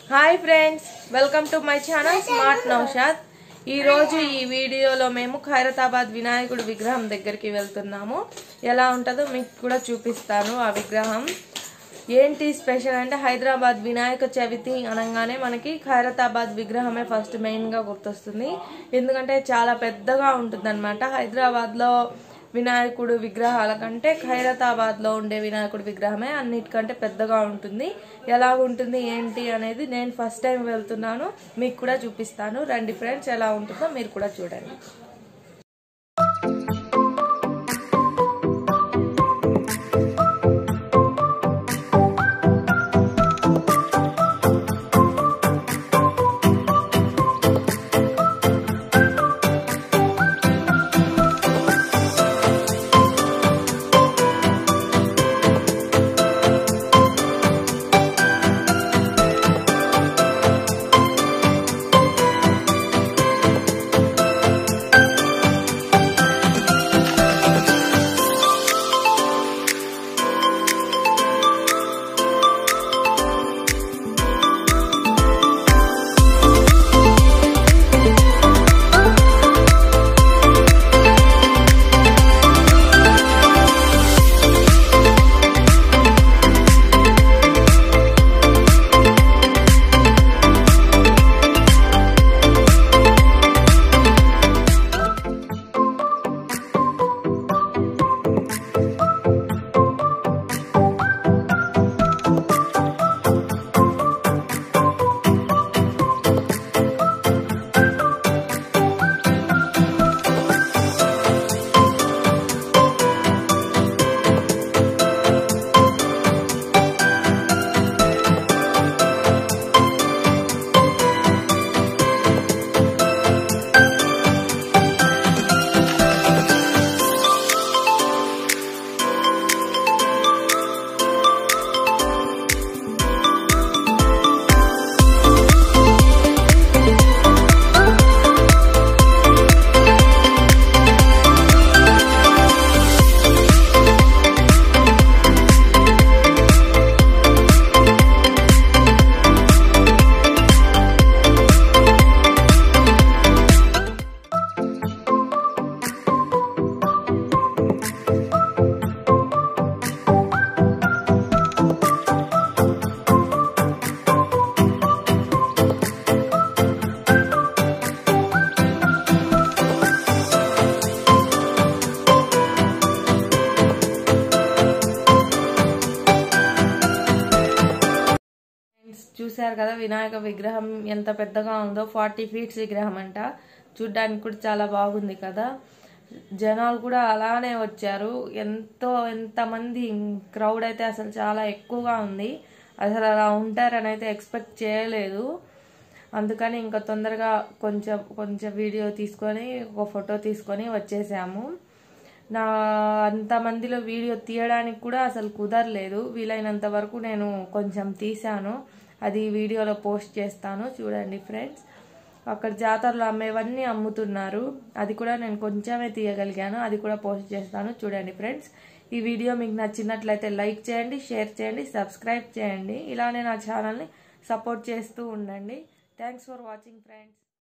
hi friends welcome to my channel smart Naushad ఈ రోజు ఈ వీడియోలో మేము ఖైరతాబాద్ వినాయకుడి విగ్రహం దగ్గరికి వెళ్తున్నాము ఎలా ఉంటుందో మీకు కూడా చూపిస్తాను ఆ విగ్రహం ఏంటి స్పెషల్ అంటే హైదరాబాద్ వినాయక చవితి అనగానే మనకి ఖైరతాబాద్ విగ్రహమే ఫస్ట్ మెయిన్గా గుర్తొస్తుంది ఎందుకంటే చాలా పెద్దగా ఉంటుంది అనమాట హైదరాబాద్లో వినాయకుడు విగ్రహాల కంటే ఖైరతాబాద్లో ఉండే వినాయకుడి విగ్రహమే అన్నిటికంటే పెద్దగా ఉంటుంది ఎలా ఉంటుంది ఏంటి అనేది నేను ఫస్ట్ టైం వెళ్తున్నాను మీకు కూడా చూపిస్తాను రండి ఫ్రెండ్స్ ఎలా ఉంటుందో మీరు కూడా చూడండి ఫ్రెండ్స్ చూశారు కదా వినాయక విగ్రహం ఎంత పెద్దగా ఉందో ఫార్టీ ఫీట్స్ విగ్రహం అంట చూడ్డానికి కూడా చాలా బాగుంది కదా జనాలు కూడా అలానే వచ్చారు ఎంతో ఎంతమంది క్రౌడ్ అయితే అసలు చాలా ఎక్కువగా ఉంది అసలు అలా ఉంటారని అయితే ఎక్స్పెక్ట్ చేయలేదు అందుకని ఇంకా తొందరగా కొంచెం కొంచెం వీడియో తీసుకొని ఒక ఫోటో తీసుకొని వచ్చేసాము నా అంతమందిలో వీడియో తీయడానికి కూడా అసలు కుదరలేదు వీలైనంత వరకు నేను కొంచెం తీశాను అది వీడియోలో పోస్ట్ చేస్తాను చూడండి ఫ్రెండ్స్ అక్కడ జాతరలో అమ్మేవన్నీ అమ్ముతున్నారు అది కూడా నేను కొంచెమే తీయగలిగాను అది కూడా పోస్ట్ చేస్తాను చూడండి ఫ్రెండ్స్ ఈ వీడియో మీకు నచ్చినట్లయితే లైక్ చేయండి షేర్ చేయండి సబ్స్క్రైబ్ చేయండి ఇలానే నా ఛానల్ని సపోర్ట్ చేస్తూ ఉండండి థ్యాంక్స్ ఫర్ వాచింగ్ ఫ్రెండ్స్